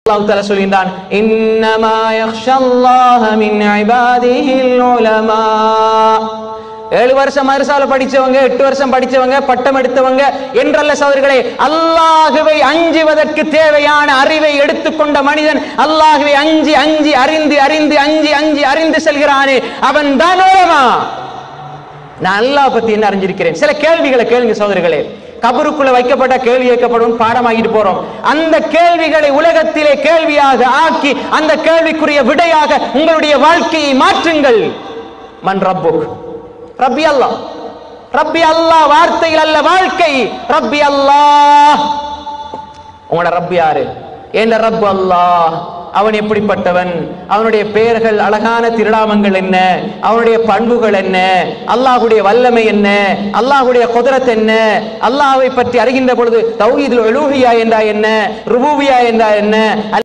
அல்லாஹ் தஆலா சொல்கின்றான் இன்னமா யக்ஷல்லாஹ மின் இபாதிஹில் உலமா ஏழு வருஷம் மதரசால படிச்சவங்க எட்டு வருஷம் படிச்சவங்க பட்டம் எடுத்தவங்க என்றல்ல சகோதரர்களே அல்லாஹுவை அஞ்சுவதற்கு தேவையான அறிவை எடுத்துக்கொண்ட மனிதன் அல்லாஹுவை அஞ்சி அஞ்சி அறிந்து அறிந்து அஞ்சி அஞ்சி அறிந்து செல்கிறானே அவன் தான் உலமா நான் அல்லாஹ் பத்தி என்ன அறிஞ்சிருக்கிறேன் சில கேள்விகளை கேளுங்க சகோதரர்களே கபருக்குள்ள வைக்கப்பட்ட கேள்வி கேட்கப்படும் பாடமாகிட்டு போறோம் அந்த கேள்விகளை உலகத்திலே கேள்வியாக ஆக்கி அந்த கேள்விக்குரிய விடையாக உங்களுடைய வாழ்க்கையை மாற்றுங்கள் மன் ரப்புக் ரப்பி அல்லாஹ் ரப்பி அல்லாஹ் வார்த்தையில் அல்ல வாழ்க்கை ரப்பி அல்லாஹ் உங்களோட ரப் யாரு என்ற ரப் அல்லாஹ் அவன் எப்படிப்பட்டவன் அவனுடைய பெயர்கள் அழகான திருநாமங்கள் என்ன அவனுடைய பண்புகள் என்ன அல்லாஹுடைய வல்லமை என்ன அல்லாஹுடைய குதிரத் என்ன அல்லாஹ்வை பற்றி அறிகின்ற பொழுது தௌஹீதுல் உலூஹியா என்றா என்ன ருபூபியா என்றா என்ன